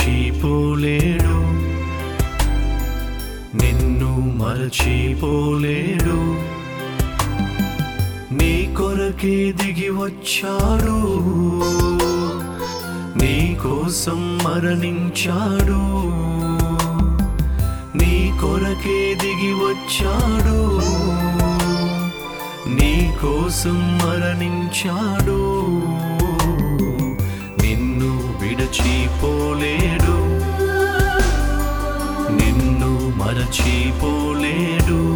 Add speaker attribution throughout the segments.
Speaker 1: విడచిపోలేడు నిన్ను మరచిపోలేడు నీ కొరకే దిగి వచ్చాడు నీ కోసం మరణించాడు నీ కొరకే దిగి వచ్చాడు నీ కోసం మరణించాడు నిన్ను విడచిపోలేడు నిన్ను మరచిపోలేడు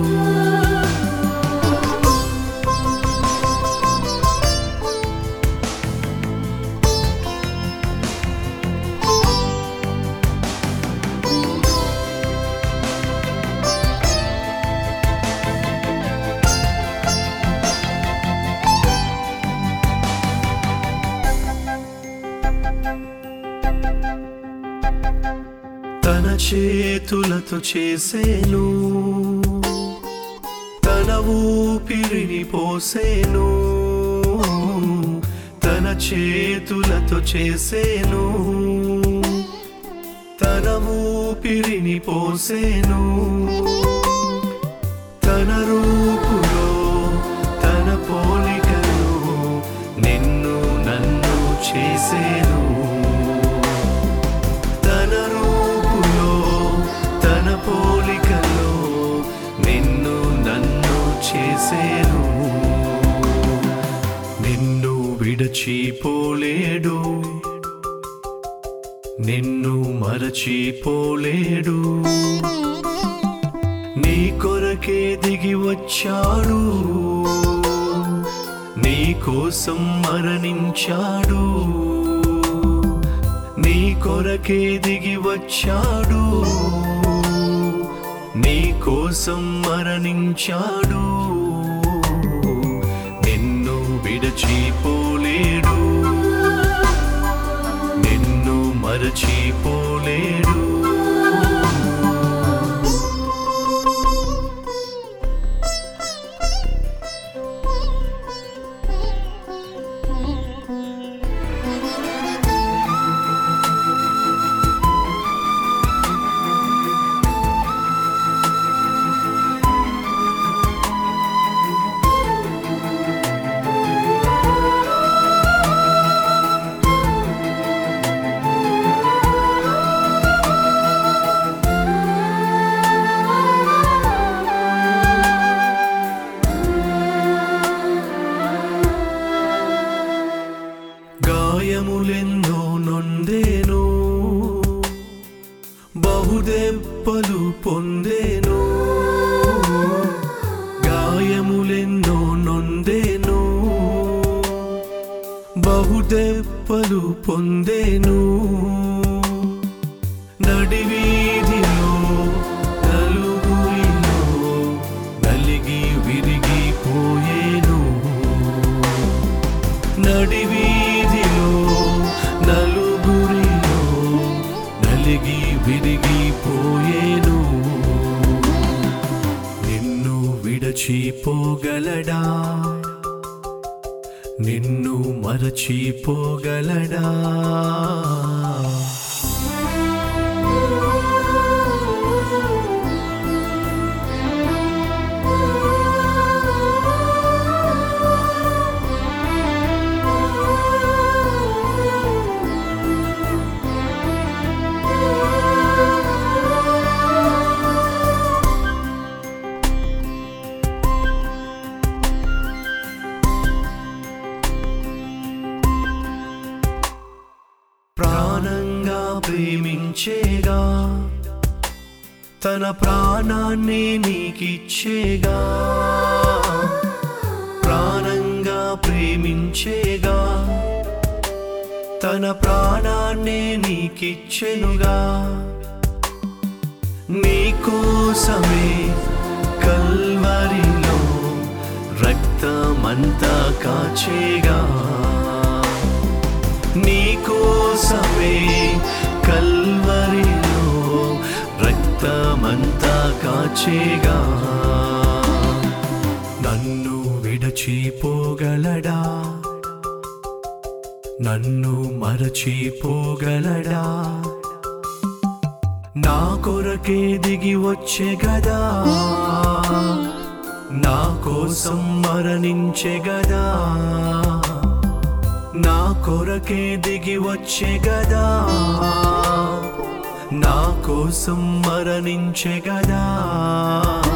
Speaker 1: తన చేతులతో చేసేను తన ఊపిరిని పోసేను తన చేతులతో చేసేను తన ఊపిరిని పోసేను తన రూపులో తన పోలికలో నిన్ను నన్ను చేసేను తన రూపులో తన పోలికలో నిన్ను నన్ను చేసేను నిన్ను విడచిపోలేడు నిన్ను మరచిపోలేడు నీ కొరకే దిగి వచ్చాడు నీ కోసం మరణించాడు నీ కొరకే దిగి వచ్చాడు నీ కోసం మరణించాడు నిన్ను విడచిపోలేడు నిన్ను మరచిపోలేడు గాయములెన్నో నొందేను బహుదెప్పలు పొందేను గాయములెన్నో నొందేను బహుదెప్పలు పొందేను నడివీధిలో నలుగురిలో నలిగి విరిగిపోయేను నడివీధిలో నలుగురిలో నలిగి విరిగిపోయేను నిన్ను విడచిపోగలడా నిన్ను మరచిపోగలడా ప్రాణంగా ప్రేమించేగా తన ప్రాణాన్ని నీకిచ్చేగా ప్రాణంగా ప్రేమించేగా తన ప్రాణాన్ని నీకిచ్చెనుగా నీకోసమే కల్వరిలో రక్తమంతా కాచేగా నీకోసమే కల్వరిలో రక్తమంతా కాచేగా నన్ను విడచిపోగలడా నన్ను మరచిపోగలడా నా కొరకే దిగి వచ్చే గదా నా కోసం మరణించే గదా నా కొరకే దిగి వచ్చే గదా నా కోసం మరణించే గదా